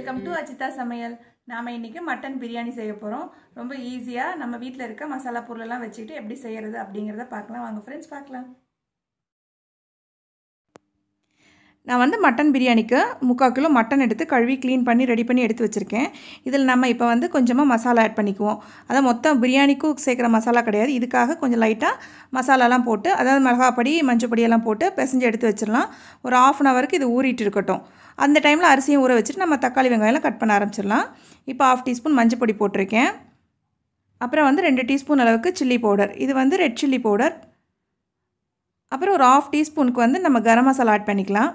welcome to Ajitha சமையல் நாம் இன்றைக்கி மட்டன் பிரியாணி செய்ய போகிறோம் ரொம்ப ஈஸியாக நம்ம வீட்டில் இருக்க மசாலா பொருளெல்லாம் வச்சுக்கிட்டு எப்படி செய்கிறது அப்படிங்கிறத பார்க்கலாம் வாங்க ஃப்ரெண்ட்ஸ் பார்க்கலாம் நான் வந்து மட்டன் பிரியாணிக்கு முக்கால் கிலோ மட்டன் எடுத்து கழுவி க்ளீன் பண்ணி ரெடி பண்ணி எடுத்து வச்சுருக்கேன் இதில் நம்ம இப்போ வந்து கொஞ்சமாக மசாலா ஆட் பண்ணிக்குவோம் அதான் மொத்தம் பிரியாணிக்கும் சேர்க்குற மசாலா கிடையாது இதுக்காக கொஞ்சம் லைட்டாக மசாலாலாம் போட்டு அதாவது மிளகாப்பொடி மஞ்சப்பொடி எல்லாம் போட்டு பிசைஞ்சு எடுத்து வச்சிடலாம் ஒரு ஆஃப் அன் ஹவருக்கு இது ஊறிட்டு இருக்கட்டும் அந்த டைமில் அரிசியும் ஊற வச்சுட்டு நம்ம தக்காளி வெங்காயம்லாம் கட் பண்ண ஆரம்பிச்சிடலாம் இப்போ ஆஃப் டீஸ்பூன் மஞ்சள் பொடி போட்டிருக்கேன் அப்புறம் வந்து ரெண்டு டீஸ்பூன் அளவுக்கு சில்லி பவுடர் இது வந்து ரெட் சில்லி பவுடர் அப்புறம் ஒரு ஆஃப் டீஸ்பூனுக்கு வந்து நம்ம கரம் மசாலா ஆட் பண்ணிக்கலாம்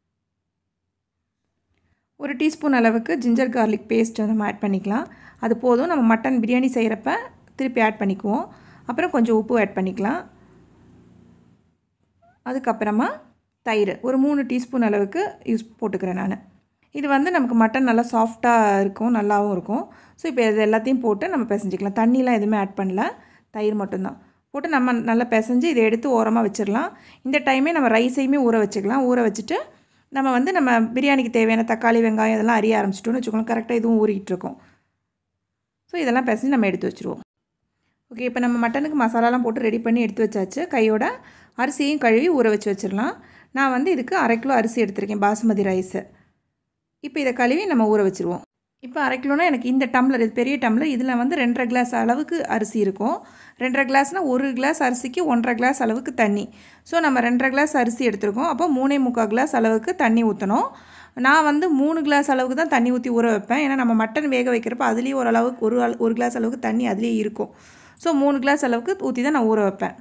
ஒரு டீஸ்பூன் அளவுக்கு ஜிஞ்சர் கார்லிக் பேஸ்ட் நம்ம ஆட் பண்ணிக்கலாம் அது போதும் நம்ம மட்டன் பிரியாணி செய்கிறப்ப திருப்பி ஆட் பண்ணிக்குவோம் அப்புறம் கொஞ்சம் உப்பு ஆட் பண்ணிக்கலாம் அதுக்கப்புறமா தயிர் ஒரு மூணு டீஸ்பூன் அளவுக்கு யூஸ் போட்டுக்கிறேன் நான் இது வந்து நமக்கு மட்டன் நல்லா சாஃப்டாக இருக்கும் நல்லாவும் இருக்கும் ஸோ இப்போ இது எல்லாத்தையும் போட்டு நம்ம பிசைஞ்சிக்கலாம் தண்ணிலாம் எதுவுமே ஆட் பண்ணல தயிர் மட்டும்தான் போட்டு நம்ம நல்லா பிசைஞ்சு இதை எடுத்து ஓரமாக வச்சிடலாம் இந்த டைமே நம்ம ரைஸையுமே ஊற வச்சுக்கலாம் ஊற வச்சுட்டு நம்ம வந்து நம்ம பிரியாணிக்கு தேவையான தக்காளி வெங்காயம் இதெல்லாம் அறிய ஆரம்பிச்சிட்டோம்னு வச்சுக்கோங்க கரெக்டாக இதுவும் ஊறிக்கிட்டு இருக்கும் ஸோ இதெல்லாம் பிசைஞ்சு நம்ம எடுத்து வச்சுருவோம் ஓகே இப்போ நம்ம மட்டனுக்கு மசாலாலாம் போட்டு ரெடி பண்ணி எடுத்து வச்சாச்சு கையோட அரிசியும் கழுவி ஊற வச்சு வச்சிடலாம் நான் வந்து இதுக்கு அரை கிலோ அரிசி எடுத்திருக்கேன் பாசுமதி ரைஸு இப்போ இதை கழுவி நம்ம ஊற வச்சுருவோம் இப்போ அரை கிலோனா எனக்கு இந்த டம்ளர் இது பெரிய டம்ளர் இதில் வந்து ரெண்டரை கிளாஸ் அளவுக்கு அரிசி இருக்கும் ரெண்டரை கிளாஸ்னால் ஒரு கிளாஸ் அரிசிக்கு ஒன்றரை கிளாஸ் அளவுக்கு தண்ணி ஸோ நம்ம ரெண்டரை கிளாஸ் அரிசி எடுத்திருக்கோம் அப்போ மூணே முக்கால் கிளாஸ் அளவுக்கு தண்ணி ஊற்றணும் நான் வந்து மூணு கிளாஸ் அளவுக்கு தான் தண்ணி ஊற்றி ஊற வைப்பேன் ஏன்னா நம்ம மட்டன் வேக வைக்கிறப்ப அதுலேயும் ஓரளவுக்கு ஒரு ஒரு கிளாஸ் அளவுக்கு தண்ணி அதுலேயே இருக்கும் ஸோ மூணு கிளாஸ் அளவுக்கு ஊற்றி தான் நான் ஊற வைப்பேன்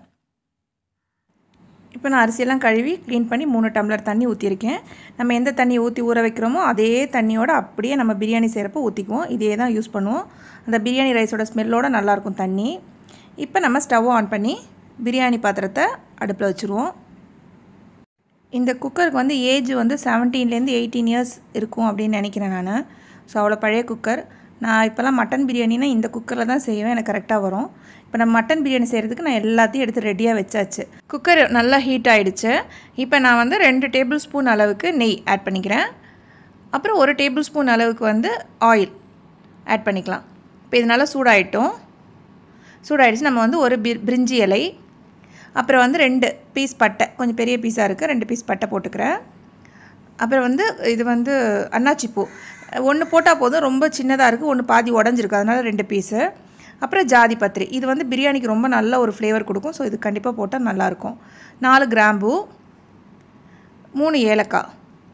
இப்போ நான் அரிசியெல்லாம் கழுவி க்ளீன் பண்ணி மூணு டம்ளர் தண்ணி ஊற்றிருக்கேன் நம்ம எந்த தண்ணி ஊற்றி ஊற வைக்கிறோமோ அதே தண்ணியோட அப்படியே நம்ம பிரியாணி செய்கிறப்ப ஊற்றிக்குவோம் இதே தான் யூஸ் பண்ணுவோம் அந்த பிரியாணி ரைஸோட ஸ்மெல்லோடு நல்லாயிருக்கும் தண்ணி இப்போ நம்ம ஸ்டவ் ஆன் பண்ணி பிரியாணி பாத்திரத்தை அடுப்பில் வச்சுருவோம் இந்த குக்கருக்கு வந்து ஏஜ் வந்து செவன்டீன்லேருந்து எயிட்டீன் இயர்ஸ் இருக்கும் அப்படின்னு நினைக்கிறேன் நான் ஸோ அவ்வளோ பழைய குக்கர் நான் இப்போல்லாம் மட்டன் பிரியாணினா இந்த குக்கரில் தான் செய்வேன் எனக்கு கரெக்டாக வரும் இப்போ நம்ம மட்டன் பிரியாணி செய்கிறதுக்கு நான் எல்லாத்தையும் எடுத்து ரெடியாக வச்சாச்சு குக்கர் நல்லா ஹீட் ஆகிடுச்சு இப்போ நான் வந்து ரெண்டு டேபிள் ஸ்பூன் அளவுக்கு நெய் ஆட் பண்ணிக்கிறேன் அப்புறம் ஒரு டேபிள் ஸ்பூன் அளவுக்கு வந்து ஆயில் ஆட் பண்ணிக்கலாம் இப்போ இது நல்லா சூடாயிட்டோம் சூடாயிடுச்சு நம்ம வந்து ஒரு பி பிரிஞ்சி இலை அப்புறம் வந்து ரெண்டு பீஸ் பட்டை கொஞ்சம் பெரிய பீஸாக இருக்குது ரெண்டு பீஸ் பட்டை போட்டுக்கிறேன் அப்புறம் வந்து இது வந்து அன்னாச்சிப்பூ ஒன்று போட்டால் போதும் ரொம்ப சின்னதாக இருக்குது ஒன்று பாதி உடஞ்சிருக்கு அதனால் ரெண்டு பீஸு அப்புறம் ஜாதி பத்திரி இது வந்து பிரியாணிக்கு ரொம்ப நல்ல ஒரு ஃப்ளேவர் கொடுக்கும் ஸோ இது கண்டிப்பாக போட்டால் நல்லாயிருக்கும் நாலு கிராம்பு மூணு ஏலக்காய்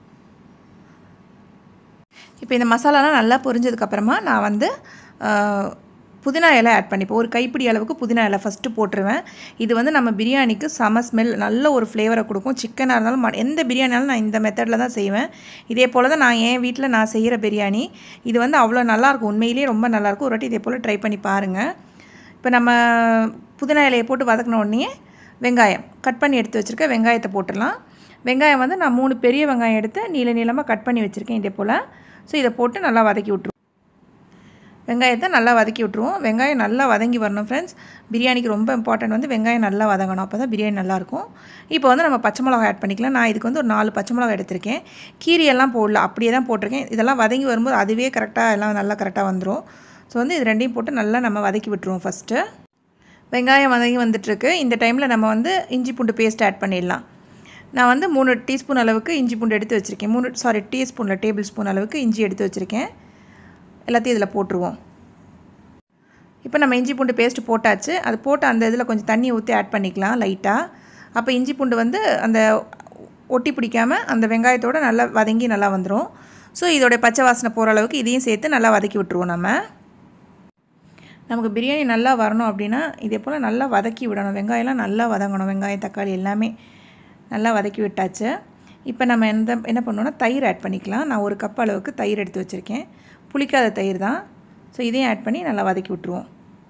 இப்போ இந்த மசாலாலாம் நல்லா பொரிஞ்சதுக்கப்புறமா நான் வந்து புதினா இலை ஆட் பண்ணிப்போம் ஒரு கைப்பிடி அளவுக்கு புதினா இலை ஃபஸ்ட்டு போட்டுருவேன் இது வந்து நம்ம பிரியாணிக்கு செம ஸ்மெல் நல்ல ஒரு ஃப்ளேவரை கொடுக்கும் சிக்கனாக இருந்தாலும் எந்த பிரியாணினாலும் நான் இந்த மெத்தடில் தான் செய்வேன் இதே போல் தான் நான் என் வீட்டில் நான் செய்கிற பிரியாணி இது வந்து அவ்வளோ நல்லாயிருக்கும் உண்மையிலேயே ரொம்ப நல்லாயிருக்கும் ஒரு வாட்டி இதே போல் ட்ரை பண்ணி பாருங்கள் இப்போ நம்ம புதினா இலையை போட்டு வதக்கின உடனே வெங்காயம் கட் பண்ணி எடுத்து வச்சுருக்க வெங்காயத்தை போட்டுடலாம் வெங்காயம் வந்து நான் மூணு பெரிய வெங்காயம் எடுத்து நீள நீளமாக கட் பண்ணி வச்சுருக்கேன் இதே போல் ஸோ இதை போட்டு நல்லா வதக்கி விட்ருவோம் வெங்காயத்தை நல்லா வதக்கி விட்ருவோம் வெங்காயம் நல்லா வதங்கி வரணும் ஃப்ரெண்ட்ஸ் பிரியாணிக்கு ரொம்ப இம்பார்ட்டன்ட் வந்து வெங்காயம் நல்லா வதங்கணும் அப்போ தான் பிரியாணி நல்லாயிருக்கும் இப்போ வந்து நம்ம பச்சை மிளகா ஆட் பண்ணிக்கலாம் நான் இதுக்கு வந்து ஒரு நாலு பச்சை மிளகா எடுத்திருக்கேன் கீரியெல்லாம் போடல அப்படியே தான் போட்டிருக்கேன் இதெல்லாம் வதங்கி வரும்போது அதுவே கரெக்டாக எல்லாம் நல்லா கரெக்டாக வந்துடும் ஸோ வந்து இது ரெண்டையும் போட்டு நல்லா நம்ம வதக்கி விட்டுருவோம் ஃபஸ்ட்டு வெங்காயம் வதங்கி வந்துட்டுருக்கு இந்த டைமில் நம்ம வந்து இஞ்சி பூண்டு பேஸ்ட் ஆட் பண்ணிடலாம் நான் வந்து மூணு டீஸ்பூன் அளவுக்கு இஞ்சி பூண்டு எடுத்து வச்சுருக்கேன் மூணு சாரி டீஸ்பூனில் டேபிள் ஸ்பூன் அளவுக்கு இஞ்சி எடுத்து வச்சுருக்கேன் எல்லாத்தையும் இதில் போட்டுருவோம் இப்போ நம்ம இஞ்சி பூண்டு பேஸ்ட்டு போட்டாச்சு அது போட்டு அந்த இதில் கொஞ்சம் தண்ணி ஊற்றி ஆட் பண்ணிக்கலாம் லைட்டாக அப்போ இஞ்சி பூண்டு வந்து அந்த ஒட்டி பிடிக்காமல் அந்த வெங்காயத்தோடு நல்லா வதங்கி நல்லா வந்துடும் ஸோ இதோடைய பச்சை வாசனை போகிற அளவுக்கு இதையும் சேர்த்து நல்லா வதக்கி விட்டுருவோம் நம்ம நமக்கு பிரியாணி நல்லா வரணும் அப்படின்னா இதே போல் நல்லா வதக்கி விடணும் வெங்காயம்லாம் நல்லா வதங்கணும் வெங்காயம் தக்காளி எல்லாமே நல்லா வதக்கி விட்டாச்சு இப்போ நம்ம எந்த என்ன பண்ணோன்னா தயிர் ஆட் பண்ணிக்கலாம் நான் ஒரு கப் அளவுக்கு தயிர் எடுத்து வச்சுருக்கேன் புளிக்காத தயிர் தான் ஸோ இதையும் ஆட் பண்ணி நல்லா வதக்கி விட்ருவோம்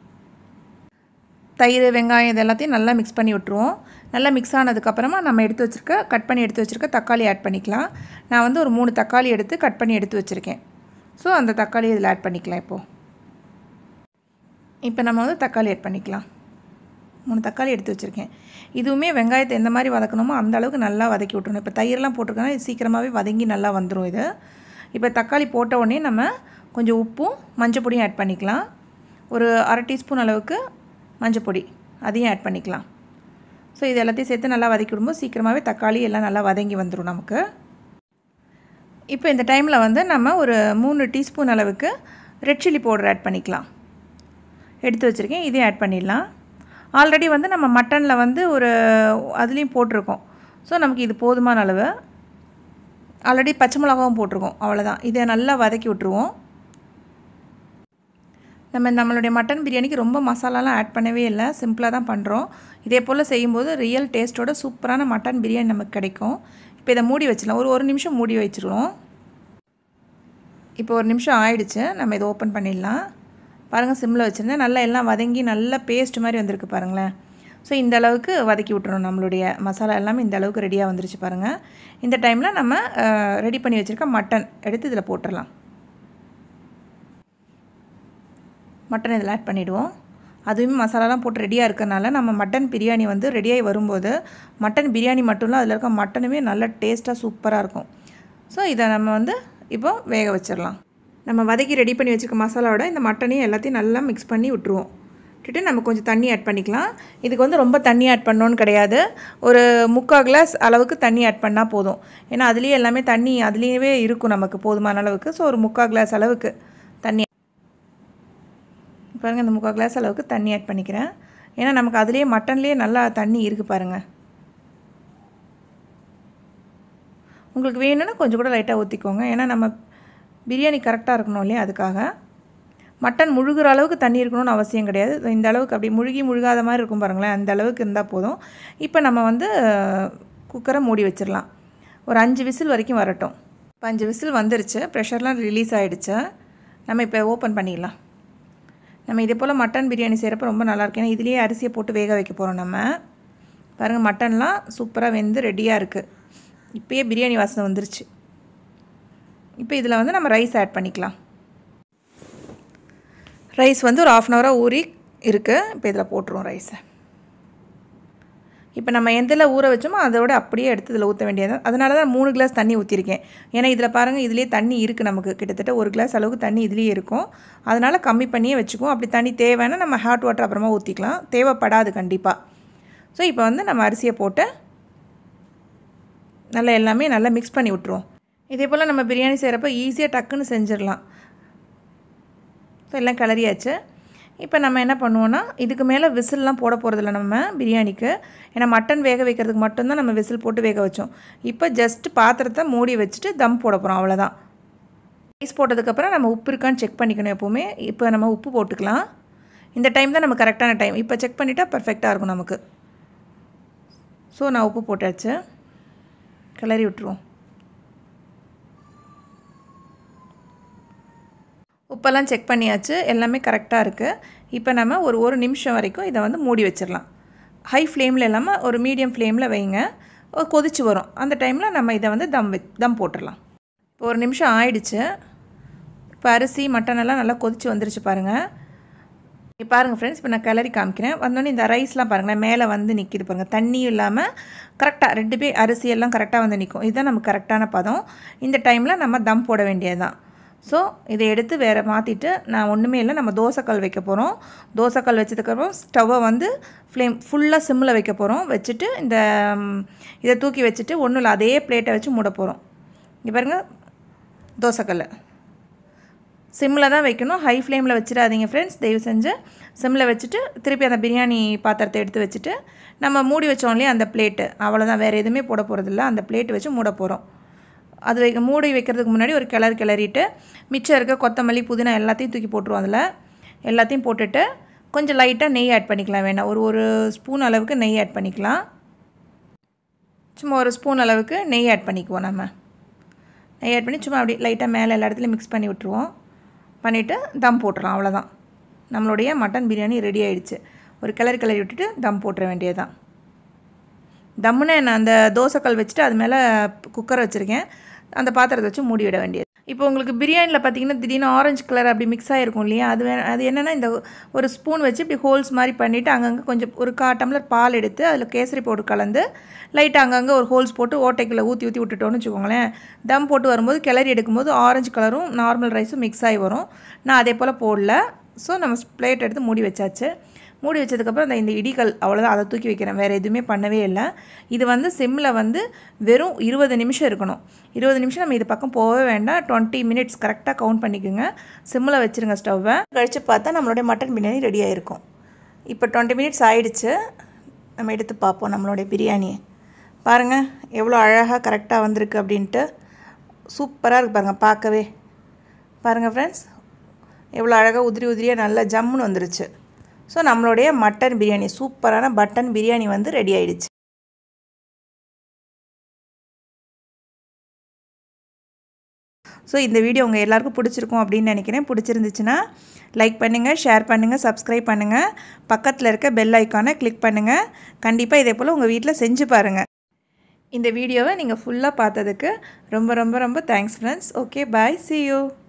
தயிர் வெங்காயம் இது எல்லாத்தையும் நல்லா மிக்ஸ் பண்ணி விட்ருவோம் நல்லா மிக்ஸ் ஆனதுக்கப்புறமா நம்ம எடுத்து வச்சுருக்க கட் பண்ணி எடுத்து வச்சுருக்க தக்காளி ஆட் பண்ணிக்கலாம் நான் வந்து ஒரு மூணு தக்காளி எடுத்து கட் பண்ணி எடுத்து வச்சுருக்கேன் ஸோ அந்த தக்காளி இதில் ஆட் பண்ணிக்கலாம் இப்போது இப்போ நம்ம வந்து தக்காளி ஆட் பண்ணிக்கலாம் மூணு தக்காளி எடுத்து வச்சுருக்கேன் இதுவுமே வெங்காயத்தை எந்த மாதிரி வதக்கணுமோ அந்த அளவுக்கு நல்லா வதக்கி விட்றணும் இப்போ தயிரெலாம் போட்டிருக்கோன்னா இது சீக்கிரமாகவே வதங்கி நல்லா வந்துடும் இது இப்போ தக்காளி போட்ட உடனே நம்ம கொஞ்சம் உப்பும் மஞ்சள் பொடியும் ஆட் பண்ணிக்கலாம் ஒரு அரை டீஸ்பூன் அளவுக்கு மஞ்சள் பொடி அதையும் ஆட் பண்ணிக்கலாம் ஸோ இது எல்லாத்தையும் சேர்த்து நல்லா வதக்கி விடும்போது சீக்கிரமாகவே தக்காளி எல்லாம் நல்லா வதங்கி வந்துடும் நமக்கு இப்போ இந்த டைமில் வந்து நம்ம ஒரு மூணு டீஸ்பூன் அளவுக்கு ரெட் சில்லி பவுடர் ஆட் பண்ணிக்கலாம் எடுத்து வச்சுருக்கேன் இதையும் ஆட் பண்ணிடலாம் ஆல்ரெடி வந்து நம்ம மட்டனில் வந்து ஒரு அதுலேயும் போட்டிருக்கோம் ஸோ நமக்கு இது போதுமான அளவு ஆல்ரெடி பச்சை மிளகாவும் போட்டிருக்கோம் அவ்வளோதான் இதை நல்லா வதக்கி விட்ருவோம் நம்ம நம்மளுடைய மட்டன் பிரியாணிக்கு ரொம்ப மசாலாலாம் ஆட் பண்ணவே இல்லை சிம்பிளாக தான் பண்ணுறோம் இதே போல் செய்யும்போது ரியல் டேஸ்ட்டோட சூப்பரான மட்டன் பிரியாணி நமக்கு கிடைக்கும் இப்போ இதை மூடி வச்சிடலாம் ஒரு ஒரு நிமிஷம் மூடி வச்சிருவோம் இப்போ ஒரு நிமிஷம் ஆயிடுச்சு நம்ம இதை ஓப்பன் பண்ணிடலாம் பாருங்கள் சிம்மில் வச்சுருந்தேன் நல்லா எல்லாம் வதங்கி நல்லா பேஸ்ட் மாதிரி வந்திருக்கு பாருங்களேன் ஸோ இந்த அளவுக்கு வதக்கி விட்டுறணும் நம்மளுடைய மசாலா எல்லாமே இந்த அளவுக்கு ரெடியாக வந்துருச்சு பாருங்கள் இந்த டைமில் நம்ம ரெடி பண்ணி வச்சுருக்க மட்டன் எடுத்து இதில் போட்டுடலாம் மட்டன் இதில் ஆட் பண்ணிவிடுவோம் அதுவுமே மசாலாலாம் போட்டு ரெடியாக இருக்கிறனால நம்ம மட்டன் பிரியாணி வந்து ரெடியாகி வரும்போது மட்டன் பிரியாணி மட்டும் இல்லை அதில் இருக்க மட்டனுமே நல்ல டேஸ்ட்டாக சூப்பராக இருக்கும் ஸோ இதை நம்ம வந்து இப்போ வேக வச்சிடலாம் நம்ம வதக்கி ரெடி பண்ணி வச்சுருக்க மசாலாவோட இந்த மட்டனையும் எல்லாத்தையும் நல்லா மிக்ஸ் பண்ணி விட்ருவோம் விட்டுட்டு நம்ம கொஞ்சம் தண்ணி ஆட் பண்ணிக்கலாம் இதுக்கு வந்து ரொம்ப தண்ணி ஆட் பண்ணோன்னு கிடையாது ஒரு முக்கால் கிளாஸ் அளவுக்கு தண்ணி ஆட் பண்ணால் போதும் ஏன்னா அதுலேயே எல்லாமே தண்ணி அதுலேயே இருக்கும் நமக்கு போதுமான அளவுக்கு ஸோ ஒரு முக்கால் கிளாஸ் அளவுக்கு தண்ணி பாருங்கள் இந்த முக்கால் கிளாஸ் அளவுக்கு தண்ணி ஆட் பண்ணிக்கிறேன் ஏன்னா நமக்கு அதுலேயே மட்டன்லேயே நல்லா தண்ணி இருக்குது பாருங்கள் உங்களுக்கு வேணும்னா கொஞ்சம் கூட லைட்டாக ஊற்றிக்கோங்க ஏன்னா நம்ம பிரியாணி கரெக்டாக இருக்கணும் இல்லையா அதுக்காக மட்டன் முழுகிற அளவுக்கு தண்ணி இருக்கணும்னு அவசியம் கிடையாது இந்த அளவுக்கு அப்படி முழுகி முழுகாத மாதிரி இருக்கும் பாருங்களேன் அந்த அளவுக்கு இருந்தால் போதும் இப்போ நம்ம வந்து குக்கரை மூடி வச்சிடலாம் ஒரு அஞ்சு விசில் வரைக்கும் வரட்டும் இப்போ அஞ்சு விசில் வந்துருச்சு ப்ரெஷர்லாம் ரிலீஸ் ஆகிடுச்சு நம்ம இப்போ ஓப்பன் பண்ணிடலாம் நம்ம இதே போல் மட்டன் பிரியாணி செய்கிறப்ப ரொம்ப நல்லாயிருக்கும் ஏன்னா இதுலேயே அரிசியை போட்டு வேக வைக்க போகிறோம் நம்ம பாருங்கள் மட்டன்லாம் சூப்பராக வெந்து ரெடியாக இருக்குது இப்போயே பிரியாணி வாசனை வந்துருச்சு இப்போ இதில் வந்து நம்ம ரைஸ் ஆட் பண்ணிக்கலாம் ரைஸ் வந்து ஒரு ஆஃப் அன் ஹவராக ஊறி இருக்குது இப்போ இதில் போட்டுருவோம் ரைஸை இப்போ நம்ம எந்தில் ஊற வச்சோமோ அதோட அப்படியே எடுத்து இதில் ஊற்ற வேண்டியது அதனால தான் மூணு கிளாஸ் தண்ணி ஊற்றிருக்கேன் ஏன்னா இதில் பாருங்கள் இதுலேயே தண்ணி இருக்குது நமக்கு கிட்டத்தட்ட ஒரு கிளாஸ் அளவுக்கு தண்ணி இதுலேயே இருக்கும் அதனால் கம்மி பண்ணியே வச்சுக்குவோம் அப்படி தண்ணி தேவைன்னா நம்ம ஹாட் வாட்டர் அப்புறமா ஊற்றிக்கலாம் தேவைப்படாது கண்டிப்பாக ஸோ இப்போ வந்து நம்ம அரிசியை போட்டு நல்லா எல்லாமே நல்லா மிக்ஸ் பண்ணி விட்ருவோம் இதே போல் நம்ம பிரியாணி செய்கிறப்ப ஈஸியாக டக்குன்னு செஞ்சிடலாம் ஸோ எல்லாம் கிளறியாச்சு இப்போ நம்ம என்ன பண்ணுவோன்னா இதுக்கு மேலே விசில்லாம் போட போகிறதில்ல நம்ம பிரியாணிக்கு ஏன்னா மட்டன் வேக வைக்கிறதுக்கு மட்டும்தான் நம்ம விசில் போட்டு வேக வச்சோம் இப்போ ஜஸ்ட் பாத்திரத்தை மூடி வச்சுட்டு தம் போட போகிறோம் அவ்வளோதான் ரைஸ் போட்டதுக்கப்புறம் நம்ம உப்பு இருக்கான்னு செக் பண்ணிக்கணும் எப்போவுமே இப்போ நம்ம உப்பு போட்டுக்கலாம் இந்த டைம் தான் நம்ம கரெக்டான டைம் இப்போ செக் பண்ணிட்டா பர்ஃபெக்டாக இருக்கும் நமக்கு ஸோ நான் உப்பு போட்டாச்சு கிளறி விட்டுருவோம் உப்பெல்லாம் செக் பண்ணியாச்சு எல்லாமே கரெக்டாக இருக்குது இப்போ நம்ம ஒரு ஒரு நிமிஷம் வரைக்கும் இதை வந்து மூடி வச்சிடலாம் ஹை ஃப்ளேமில் இல்லாமல் ஒரு மீடியம் ஃப்ளேமில் வைங்க கொதிச்சு வரும் அந்த டைமில் நம்ம இதை வந்து தம் வை தம் போட்டுடலாம் இப்போ ஒரு நிமிஷம் ஆயிடுச்சு இப்போ அரிசி மட்டன் எல்லாம் நல்லா கொதிச்சு வந்துருச்சு பாருங்கள் இப்போ பாருங்கள் ஃப்ரெண்ட்ஸ் இப்போ நான் கிளறி காமிக்கிறேன் வந்தோடனே இந்த ரைஸ்லாம் பாருங்களேன் மேலே வந்து நிற்கிது பாருங்கள் தண்ணியும் இல்லாமல் கரெக்டாக ரெண்டு பேர் அரிசி எல்லாம் கரெக்டாக வந்து நிற்கும் இதுதான் நமக்கு கரெக்டான பதம் இந்த டைமில் நம்ம தம் போட வேண்டியது தான் ஸோ இதை எடுத்து வேறு மாற்றிட்டு நான் ஒன்றுமே இல்லை நம்ம தோசைக்கல் வைக்க போகிறோம் தோசைக்கல் வச்சதுக்கப்புறம் ஸ்டவ்வை வந்து ஃப்ளேம் ஃபுல்லாக சிம்மில் வைக்க போகிறோம் வச்சுட்டு இந்த இதை தூக்கி வச்சுட்டு ஒன்றும் இல்லை அதே பிளேட்டை வச்சு மூட போகிறோம் இங்கே பாருங்கள் தோசைக்கல் சிம்மில் தான் வைக்கணும் ஹை ஃப்ளேமில் வச்சிடாதீங்க ஃப்ரெண்ட்ஸ் தயவு செஞ்சு சிம்மில் வச்சுட்டு திருப்பி அந்த பிரியாணி பாத்திரத்தை எடுத்து வச்சுட்டு நம்ம மூடி வச்சோம் இல்லையா அந்த பிளேட்டு அவ்வளோதான் வேறு எதுவுமே போட போகிறதில்ல அந்த பிளேட் வச்சு மூட போகிறோம் அது வைக்க மூடி வைக்கிறதுக்கு முன்னாடி ஒரு கிளறு கிளறிட்டு மிச்சம் இருக்க கொத்தமல்லி புதினா எல்லாத்தையும் தூக்கி போட்டுருவோம் அதில் எல்லாத்தையும் போட்டுட்டு கொஞ்சம் லைட்டாக நெய் ஆட் பண்ணிக்கலாம் வேணாம் ஒரு ஒரு ஸ்பூன் அளவுக்கு நெய் ஆட் பண்ணிக்கலாம் சும்மா ஒரு ஸ்பூன் அளவுக்கு நெய் ஆட் பண்ணிக்குவோம் நம்ம நெய் ஆட் பண்ணி சும்மா அப்படி லைட்டாக மேலே எல்லா இடத்துலையும் மிக்ஸ் பண்ணி விட்ருவோம் பண்ணிவிட்டு தம் போட்டுடலாம் அவ்வளோதான் நம்மளுடைய மட்டன் பிரியாணி ரெடி ஆகிடுச்சு ஒரு கிளறி கிளறி விட்டுட்டு தம் போட்டுற வேண்டியது தான் தம்முன்னு நான் அந்த தோசைக்கல் வச்சுட்டு அது மேலே குக்கர் வச்சுருக்கேன் அந்த பாத்திரத்தை வச்சு மூடி விட வேண்டியது இப்போ உங்களுக்கு பிரியாணியில் பார்த்தீங்கன்னா திடீர்னு ஆரஞ்சு கலர் அப்படி மிக்ஸ் ஆகிருக்கும் இல்லையா அது வே அது என்னென்னா இந்த ஒரு ஸ்பூன் வச்சு இப்படி ஹோல்ஸ் மாதிரி பண்ணிவிட்டு அங்கங்கே கொஞ்சம் ஒரு கா டம்ளர் பால் எடுத்து அதில் கேசரி பவுடர் கலந்து லைட்டாக அங்கங்கே ஒரு ஹோல்ஸ் போட்டு ஓட்டைக்குள்ளே ஊற்றி ஊற்றி விட்டுட்டோன்னு வச்சுக்கோங்களேன் தம் போட்டு வரும்போது கிளறி எடுக்கும்போது ஆரஞ்சு கலரும் நார்மல் ரைஸும் மிக்ஸ் ஆகி வரும் நான் அதே போல் போடல ஸோ நம்ம பிளேட் எடுத்து மூடி வச்சாச்சு மூடி வச்சதுக்கப்புறம் அந்த இந்த இடிகள் அவ்வளோதான் அதை தூக்கி வைக்கிறேன் வேறு எதுவுமே பண்ணவே இல்லை இது வந்து சிம்மில் வந்து வெறும் இருபது நிமிஷம் இருக்கணும் இருபது நிமிஷம் நம்ம இது பக்கம் போகவே வேண்டாம் டுவெண்ட்டி மினிட்ஸ் கரெக்டாக கவுண்ட் பண்ணிக்கோங்க சிம்மில் வச்சுருங்க ஸ்டவ்வை கழித்து பார்த்தா நம்மளுடைய மட்டன் பிரியாணி ரெடி ஆகிருக்கும் இப்போ டுவெண்ட்டி மினிட்ஸ் ஆயிடுச்சு நம்ம எடுத்து பார்ப்போம் நம்மளுடைய பிரியாணியை பாருங்கள் எவ்வளோ அழகாக கரெக்டாக வந்திருக்கு அப்படின்ட்டு சூப்பராக இருக்குது பாருங்கள் பார்க்கவே பாருங்கள் ஃப்ரெண்ட்ஸ் எவ்வளோ அழகாக உதிரி உதிரியாக நல்லா ஜம்முன்னு வந்துருச்சு ஸோ நம்மளுடைய மட்டன் பிரியாணி சூப்பரான பட்டன் பிரியாணி வந்து ரெடி ஆயிடுச்சு ஸோ இந்த வீடியோ உங்கள் எல்லாருக்கும் பிடிச்சிருக்கும் அப்படின்னு நினைக்கிறேன் பிடிச்சிருந்துச்சுன்னா லைக் பண்ணுங்கள் ஷேர் பண்ணுங்கள் சப்ஸ்கிரைப் பண்ணுங்கள் பக்கத்தில் இருக்க பெல் ஐக்கானை கிளிக் பண்ணுங்கள் கண்டிப்பாக இதே போல் உங்கள் வீட்டில் செஞ்சு பாருங்கள் இந்த வீடியோவை நீங்கள் ஃபுல்லாக பார்த்ததுக்கு ரொம்ப ரொம்ப ரொம்ப thanks friends okay bye see you